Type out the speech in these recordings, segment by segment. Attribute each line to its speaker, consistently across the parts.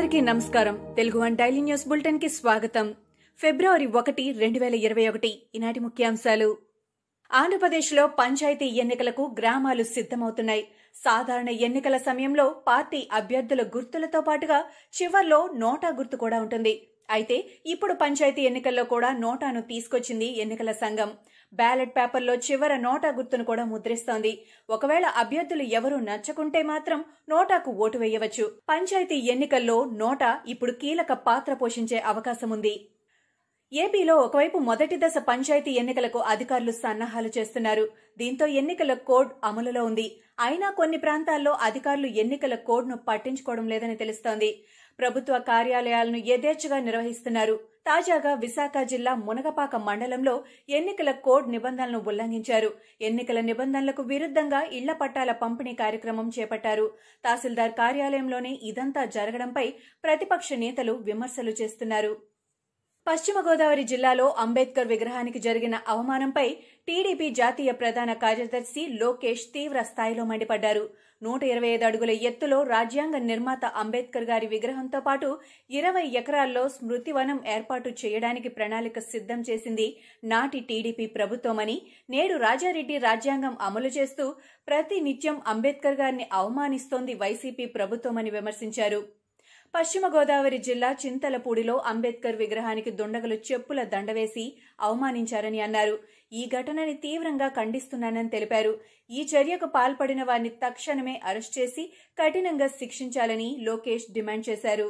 Speaker 1: అందరికీ నమస్కారం Telugu one daily news bulletin కి స్వాగతం ఫిబ్రవరి ఒకటి రెండు వేల ఇరవై ఒకటి ఈనాటి ముఖ్యాంశాలు ఆంధ్రప్రదేశ్లో పంచాయతీ ఎన్నికలకు గ్రామాలు సిద్ధమవుతున్నాయి సాధారణ ఎన్నికల సమయంలో పార్టీ అభ్యర్థుల గుర్తులతో పాటుగా చివర్లో నోటా గుర్తు కూడా ఉంటుంది అయితే ఇప్పుడు పంచాయతీ ఎన్నికల్లో కూడా నోటాను తీసుకొచ్చింది ఎన్నికల సంఘం బ్యాలెట్ పేపర్లో చివర నోటా గుర్తును కూడా ముద్రిస్తోంది ఒకవేళ అభ్యర్థులు ఎవరూ నచ్చకుంటే మాత్రం నోటాకు ఓటు వేయవచ్చు పంచాయతీ ఎన్నికల్లో నోటా ఇప్పుడు కీలక పాత్ర పోషించే అవకాశం ఉంది ఏపీలో ఒకవైపు మొదటి దశ పంచాయతీ ఎన్నికలకు అధికారులు సన్నాహాలు చేస్తున్నారు దీంతో ఎన్నికల కోడ్ అమలులో ఉంది అయినా కొన్ని ప్రాంతాల్లో అధికారులు ఎన్నికల కోడ్ను పట్టించుకోవడం లేదని తెలుస్తోంది ప్రభుత్వ కార్యాలయాలను యథేచ్ఛగా నిర్వహిస్తున్నారు తాజాగా విశాఖ జిల్లా మునగపాక మండలంలో ఎన్నికల కోడ్ నిబంధనలను ఉల్లంఘించారు ఎన్నికల నిబంధనలకు విరుద్ధంగా ఇళ్ల పట్టాల పంపిణీ కార్యక్రమం చేపట్టారు తహసీల్దార్ కార్యాలయంలోనే ఇదంతా జరగడంపై ప్రతిపక్ష నేతలు విమర్శలు చేస్తున్నారు పశ్చిమ గోదావరి జిల్లాలో అంబేద్కర్ విగ్రహానికి జరిగిన అవమానంపై టీడీపీ జాతీయ ప్రధాన కార్యదర్శి లోకేష్ తీవ్ర స్థాయిలో మండిపడ్డారు నూట ఇరవై ఐదు అడుగుల ఎత్తులో రాజ్యాంగ నిర్మాత అంబేద్కర్ గారి విగ్రహంతో పాటు ఇరవై ఎకరాల్లో స్మృతివనం ఏర్పాటు చేయడానికి ప్రణాళిక సిద్దం చేసింది నాటి టీడీపీ ప్రభుత్వమని నేడు రాజారెడ్డి రాజ్యాంగం అమలు చేస్తూ ప్రతి నిత్యం అంబేద్కర్ గారిని అవమానిస్తోంది వైసీపీ ప్రభుత్వమని విమర్శించారు పశ్చిమ గోదావరి జిల్లా చింతలపూడిలో అంబేద్కర్ విగ్రహానికి దుండగులు చెప్పుల దండవేసి అవమానించారని అన్నారు ఈ ఘటనని తీవ్రంగా ఖండిస్తున్నానని తెలిపారు ఈ చర్యకు పాల్పడిన వారిని తక్షణమే అరెస్ట్ చేసి కఠినంగా శిక్షించాలని లోకేష్ డిమాండ్ చేశారు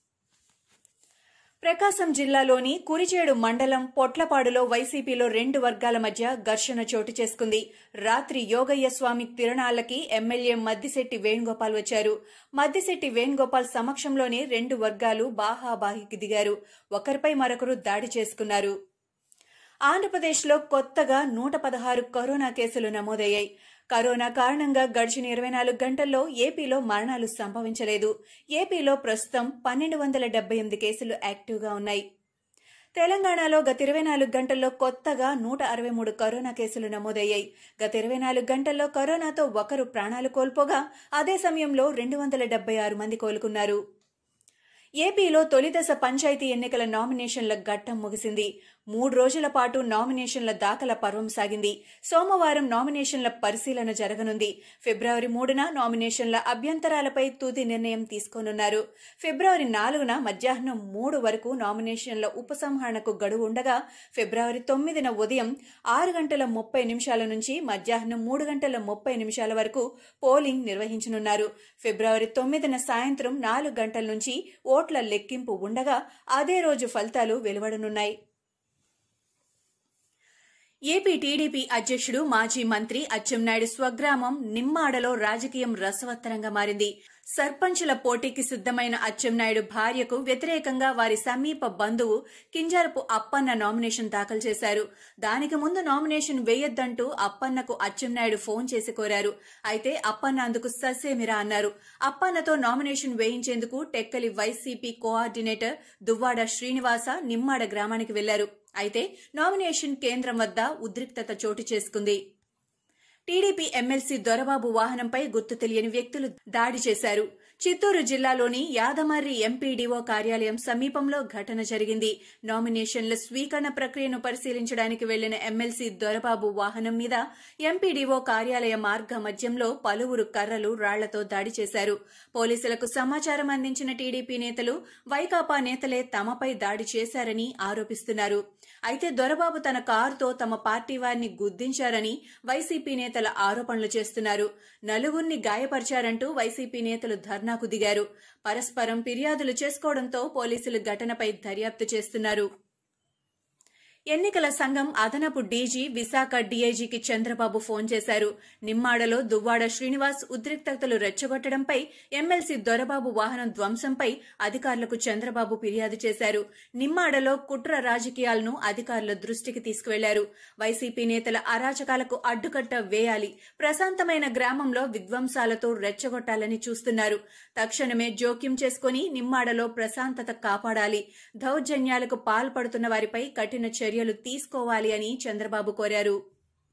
Speaker 1: ప్రకాశం జిల్లాలోని కురిచేడు మండలం పొట్లపాడులో వైసీపీలో రెండు వర్గాల మధ్య ఘర్షణ చోటు చేసుకుంది రాత్రి యోగయ్య స్వామి తిరణాలకి ఎమ్మెల్యే మద్దిశెట్టి వేణుగోపాల్ వచ్చారు మద్దిశెట్టి వేణుగోపాల్ సమక్షంలోనే రెండు వర్గాలు బాహాబాహికి దిగారు ఒకరిపై మరొకరు దాడి చేసుకున్నారు ఆంధ్రప్రదేశ్లో కొత్తగా నూట పదహారు కరోనా కేసులు నమోదయ్యాయి కరోనా కారణంగా గడిచిన ఇరవై నాలుగు గంటల్లో ఏపీలో మరణాలు సంభవించలేదు ఏపీలో ప్రస్తుతం పన్నెండు వందల డెబ్బై ఎనిమిది కేసులు యాక్టివ్గా ఉన్నాయి తెలంగాణలో గత ఇరవై నాలుగు గంటల్లో కొత్తగా నూట అరవై మూడు కరోనా కేసులు నమోదయ్యాయి గత ఇరవై నాలుగు గంటల్లో కరోనాతో ఒకరు ప్రాణాలు కోల్పోగా అదే సమయంలో రెండు వందల డెబ్బై ఆరు మంది కోలుకున్నారు ఏపీలో తొలిదశ పంచాయతీ ఎన్నికల నామినేషన్ల ఘట్టం ముగిసింది మూడు రోజుల పాటు నామినేషన్ల దాఖల పర్వం సాగింది సోమవారం నామినేషన్ల పరిశీలన జరగనుంది ఫిబ్రవరి మూడున నామినేషన్ల అభ్యంతరాలపై తుది నిర్ణయం తీసుకోనున్నారు ఫిబ్రవరి నాలుగున మధ్యాహ్నం మూడు వరకు నామినేషన్ల ఉపసంహరణకు గడువు ఉండగా ఫిబ్రవరి తొమ్మిదిన ఉదయం ఆరు గంటల ముప్పై నిమిషాల నుంచి మధ్యాహ్నం మూడు గంటల ముప్పై నిమిషాల వరకు పోలింగ్ నిర్వహించనున్నారు ఫిబ్రవరి తొమ్మిదిన సాయంత్రం నాలుగు గంటల నుంచి ఓట్ల లెక్కింపు ఉండగా అదే రోజు ఫలితాలు వెలువడనున్నాయి ఏపీ టీడీపీ అధ్యక్షుడు మాజీ మంత్రి అచ్చెన్నాయుడు స్వగ్రామం నిమ్మాడలో రాజకీయం రసవత్తరంగా మారింది సర్పంచుల పోటీకి సిద్దమైన అచ్చెన్నాయుడు భార్యకు వ్యతిరేకంగా వారి సమీప బంధువు కింజరపు అప్పన్న నామినేషన్ దాఖలు చేశారు దానికి ముందు నామినేషన్ వేయొద్దంటూ అప్పన్నకు అచ్చెన్నాయుడు ఫోన్ చేసి కోరారు అయితే అప్పన్న అందుకు ససేమిరా అన్నారు అప్పన్నతో నామినేషన్ వేయించేందుకు టెక్కలి వైసీపీ కోఆర్డినేటర్ దువ్వాడ శ్రీనివాస నిమ్మాడ గ్రామానికి వెళ్లారు అయితే నామినేషన్ కేంద్రం వద్ద ఉద్రిక్తత చోటు చేసుకుంది టీడీపీ ఎమ్మెల్సీ దొరబాబు వాహనంపై గుర్తు తెలియని వ్యక్తులు దాడి చేశారు చిత్తూరు జిల్లాలోని యాదమర్రి ఎంపీడీఓ కార్యాలయం సమీపంలో ఘటన జరిగింది నామినేషన్ల స్వీకరణ ప్రక్రియను పరిశీలించడానికి వెళ్లిన ఎమ్మెల్సీ దొరబాబు వాహనం మీద ఎంపీడీఓ కార్యాలయ మార్గ మధ్యంలో పలువురు కర్రలు రాళ్లతో దాడి చేశారు పోలీసులకు సమాచారం అందించిన టీడీపీ నేతలు వైకాపా నేతలే తమపై దాడి చేశారని ఆరోపిస్తున్నారు అయితే దొరబాబు తన కారుతో తమ పార్టీ వారిని గుద్దించారని వైసీపీ నేతల ఆరోపణలు చేస్తున్నారు నలుగురిని గాయపరిచారంటూ వైసీపీ నేతలు ధర్నాకు దిగారు పరస్పరం ఫిర్యాదులు చేసుకోవడంతో పోలీసులు ఘటనపై దర్యాప్తు చేస్తున్నారు ఎన్నికల సంఘం అదనపు డీజీ విశాఖ డీఐజీకి చంద్రబాబు ఫోన్ చేశారు నిమ్మాడలో దువ్వాడ శ్రీనివాస్ ఉద్రిక్తతలు రెచ్చగొట్టడంపై ఎమ్మెల్సీ దొరబాబు వాహనం ధ్వంసంపై అధికారులకు చంద్రబాబు ఫిర్యాదు చేశారు నిమ్మాడలో కుట్ర రాజకీయాలను అధికారుల దృష్టికి తీసుకువెళ్లారు వైసీపీ నేతల అరాచకాలకు అడ్డుకట్ట వేయాలి ప్రశాంతమైన గ్రామంలో విధ్వంసాలతో రెచ్చగొట్టాలని చూస్తున్నారు తక్షణమే జోక్యం చేసుకుని నిమ్మాడలో ప్రశాంతత కాపాడాలి దౌర్జన్యాలకు పాల్పడుతున్న వారిపై కఠిన చర్యలు తీసుకోవాలి అని చంద్రబాబు కోరారు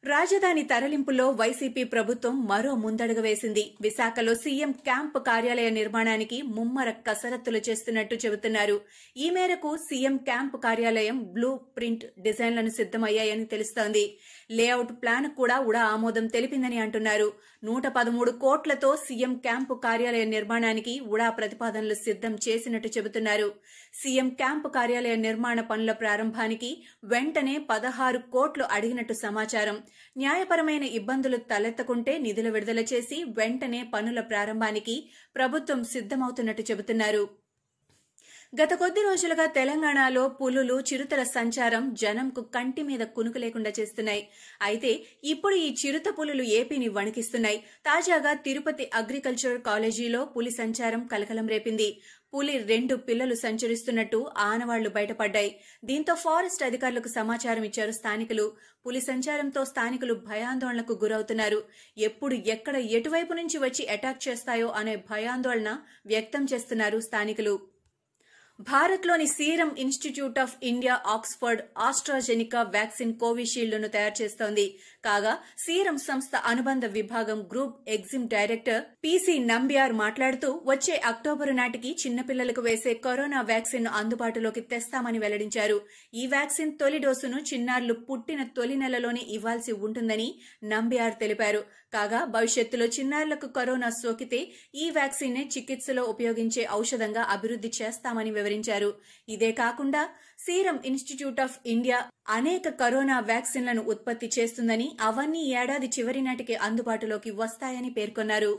Speaker 1: రాజధాని తరలింపులో వైసీపీ ప్రభుత్వం మరో ముందడుగు వేసింది విశాఖలో సీఎం క్యాంప్ కార్యాలయ నిర్మాణానికి ముమ్మర కసరత్తులు చేస్తున్నట్టు చెబుతున్నారు ఈ మేరకు సీఎం క్యాంప్ కార్యాలయం బ్లూ ప్రింట్ డిజైన్లను సిద్దమయ్యాయని తెలుస్తోంది లేఅవుట్ ప్లాన్ కూడా ఉడా ఆమోదం తెలిపిందని అంటున్నారు నూట పదమూడు కోట్లతో సీఎం క్యాంపు కార్యాలయ నిర్మాణానికి ఉడా ప్రతిపాదనలు సిద్దం చేసినట్టు చెబుతున్నారు సీఎం క్యాంపు కార్యాలయ నిర్మాణ పనుల ప్రారంభానికి వెంటనే పదహారు కోట్లు అడిగినట్టు సమాచారం న్యాయపరమైన ఇబ్బందులు తలెత్తకుంటే నిధులు విడుదల చేసి వెంటనే పనుల ప్రారంభానికి ప్రభుత్వం సిద్దమవుతున్నట్టు చెబుతున్నారు గత కొద్ది రోజులుగా తెలంగాణలో పులులు చిరుతల సంచారం జనంకు కంటి మీద కునుకు లేకుండా చేస్తున్నాయి అయితే ఇప్పుడు ఈ చిరుత పులులు ఏపీని వణికిస్తున్నాయి తాజాగా తిరుపతి అగ్రికల్చర్ కాలేజీలో పులి సంచారం కలకలం రేపింది పులి రెండు పిల్లలు సంచరిస్తున్నట్టు ఆనవాళ్లు బయటపడ్డాయి దీంతో ఫారెస్ట్ అధికారులకు సమాచారం ఇచ్చారు స్థానికులు పులి సంచారంతో స్థానికులు భయాందోళనకు గురవుతున్నారు ఎప్పుడు ఎక్కడ ఎటువైపు నుంచి వచ్చి అటాక్ చేస్తాయో అనే భయాందోళన వ్యక్తం చేస్తున్నారు స్థానికులు భారత్లోని Serum Institute of India Oxford AstraZeneca vaccine Covishield ను తయారు చేస్తోంది కాగా సీరం సంస్థ అనుబంధ విభాగం group Exim director PC Nambiar మాట్లాడుతూ వచ్చే అక్టోబరు నాటికి చిన్నపిల్లలకు వేసే కరోనా వ్యాక్సిన్ ను అందుబాటులోకి తెస్తామని వెల్లడించారు ఈ వ్యాక్సిన్ తొలి డోసును చిన్నారులు పుట్టిన తొలి నెలలోనే ఇవ్వాల్సి ఉంటుందని నంబియార్ తెలిపారు కాగా భవిష్యత్తులో చిన్నారులకు కరోనా సోకితే ఈ వ్యాక్సిన్ నే చికిత్సలో ఉపయోగించే ఔషధంగా అభివృద్ది చేస్తామని వివరించారు ఇదే కాకుండా సీరం ఇన్స్టిట్యూట్ ఆఫ్ ఇండియా అనేక కరోనా వ్యాక్సిన్లను ఉత్పత్తి చేస్తుందని అవన్నీ ఏడాది చివరి నాటికి అందుబాటులోకి వస్తాయని పేర్కొన్నారు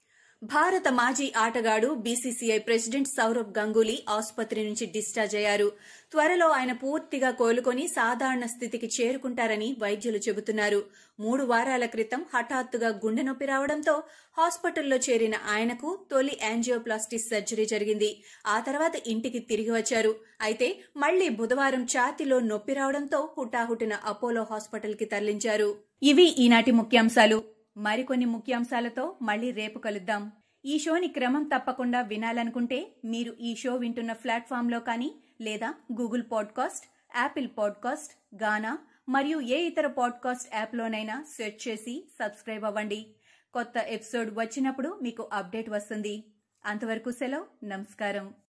Speaker 1: భారత మాజీ ఆటగాడు బీసీసీఐ ప్రెసిడెంట్ సౌరవ్ గంగూలీ ఆసుపత్రి నుంచి డిశ్చార్జ్ అయ్యారు త్వరలో ఆయన పూర్తిగా కోలుకొని సాధారణ స్థితికి చేరుకుంటారని వైద్యులు చెబుతున్నారు మూడు వారాల క్రితం హఠాత్తుగా గుండె నొప్పి రావడంతో హాస్పిటల్లో చేరిన ఆయనకు తొలి యాంజియోప్లాస్టీ సర్జరీ జరిగింది ఆ తర్వాత ఇంటికి తిరిగి వచ్చారు అయితే మళ్లీ బుధవారం ఛాతిలో నొప్పి రావడంతో హుటాహుటిన అపోలో హాస్పిటల్కి తరలించారు ఇవి ఈనాటి ముఖ్యాంశాలు మరికొన్ని ముఖ్యాంశాలతో మళ్ళీ రేపు కలుద్దాం ఈ షోని క్రమం తప్పకుండా వినాలనుకుంటే మీరు ఈ షో వింటున్న ప్లాట్ఫామ్లో కానీ లేదా Google podcast Apple podcast Gaana మరియు ఏ ఇతర పాడ్కాస్ట్ యాప్లోనైనా సెర్చ్ చేసి సబ్స్క్రైబ్ అవ్వండి కొత్త ఎపిసోడ్ వచ్చినప్పుడు మీకు అప్డేట్ వస్తుంది అంతవరకు సెలవు నమస్కారం